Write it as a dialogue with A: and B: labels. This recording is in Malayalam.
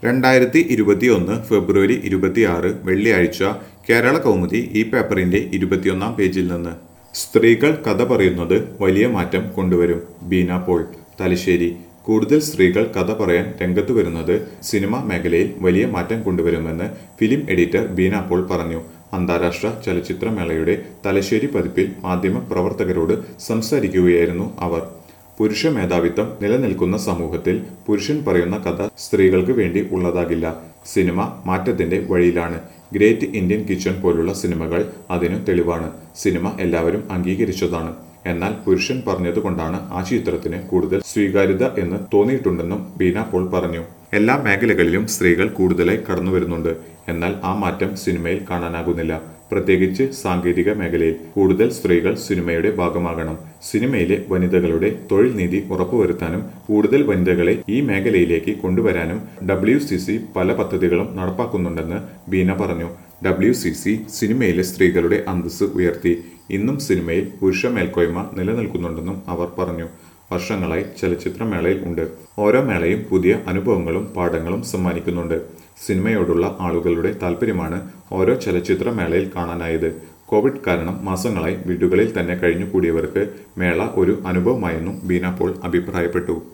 A: രണ്ടായിരത്തി ഇരുപത്തിയൊന്ന് ഫെബ്രുവരി ഇരുപത്തിയാറ് വെള്ളിയാഴ്ച കേരള കൗമുദി ഈ പേപ്പറിന്റെ ഇരുപത്തിയൊന്നാം പേജിൽ നിന്ന് സ്ത്രീകൾ കഥ പറയുന്നത് വലിയ മാറ്റം കൊണ്ടുവരും ബീന പോൾ തലശ്ശേരി കൂടുതൽ സ്ത്രീകൾ കഥ പറയാൻ രംഗത്തു വരുന്നത് സിനിമാ മേഖലയിൽ വലിയ മാറ്റം കൊണ്ടുവരുമെന്ന് ഫിലിം എഡിറ്റർ ബീന പോൾ പറഞ്ഞു അന്താരാഷ്ട്ര ചലച്ചിത്രമേളയുടെ തലശ്ശേരി പതിപ്പിൽ മാധ്യമ പ്രവർത്തകരോട് സംസാരിക്കുകയായിരുന്നു അവർ പുരുഷ മേധാവിത്വം നിലനിൽക്കുന്ന സമൂഹത്തിൽ പുരുഷൻ പറയുന്ന കഥ സ്ത്രീകൾക്ക് വേണ്ടി ഉള്ളതാകില്ല സിനിമ മാറ്റത്തിന്റെ വഴിയിലാണ് ഗ്രേറ്റ് ഇന്ത്യൻ കിച്ചൺ പോലുള്ള സിനിമകൾ അതിനു തെളിവാണ് സിനിമ എല്ലാവരും അംഗീകരിച്ചതാണ് എന്നാൽ പുരുഷൻ പറഞ്ഞതുകൊണ്ടാണ് ആ ചിത്രത്തിന് കൂടുതൽ സ്വീകാര്യത എന്ന് തോന്നിയിട്ടുണ്ടെന്നും ബീന പോൾ പറഞ്ഞു എല്ലാ മേഖലകളിലും സ്ത്രീകൾ കൂടുതലായി കടന്നു വരുന്നുണ്ട് എന്നാൽ ആ മാറ്റം സിനിമയിൽ കാണാനാകുന്നില്ല പ്രത്യേകിച്ച് സാങ്കേതിക മേഖലയിൽ കൂടുതൽ സ്ത്രീകൾ സിനിമയുടെ ഭാഗമാകണം സിനിമയിലെ വനിതകളുടെ തൊഴിൽ നീതി ഉറപ്പുവരുത്താനും കൂടുതൽ വനിതകളെ ഈ മേഖലയിലേക്ക് കൊണ്ടുവരാനും ഡബ്ല്യു സി സി പല പദ്ധതികളും നടപ്പാക്കുന്നുണ്ടെന്ന് ബീന പറഞ്ഞു ഡബ്ല്യു സി സി സിനിമയിലെ സ്ത്രീകളുടെ അന്തസ്സ് ഉയർത്തി ഇന്നും സിനിമയിൽ പുരുഷ മേൽക്കോയ്മ നിലനിൽക്കുന്നുണ്ടെന്നും അവർ പറഞ്ഞു വർഷങ്ങളായി ചലച്ചിത്രമേളയിൽ ഉണ്ട് ഓരോ മേളയും പുതിയ അനുഭവങ്ങളും പാഠങ്ങളും സമ്മാനിക്കുന്നുണ്ട് സിനിമയോടുള്ള ആളുകളുടെ താല്പര്യമാണ് ഓരോ ചലച്ചിത്ര മേളയിൽ കാണാനായത് കോവിഡ് കാരണം മാസങ്ങളായി വീടുകളിൽ തന്നെ കഴിഞ്ഞുകൂടിയവർക്ക് മേള ഒരു അനുഭവമായെന്നും ബീന പോൾ അഭിപ്രായപ്പെട്ടു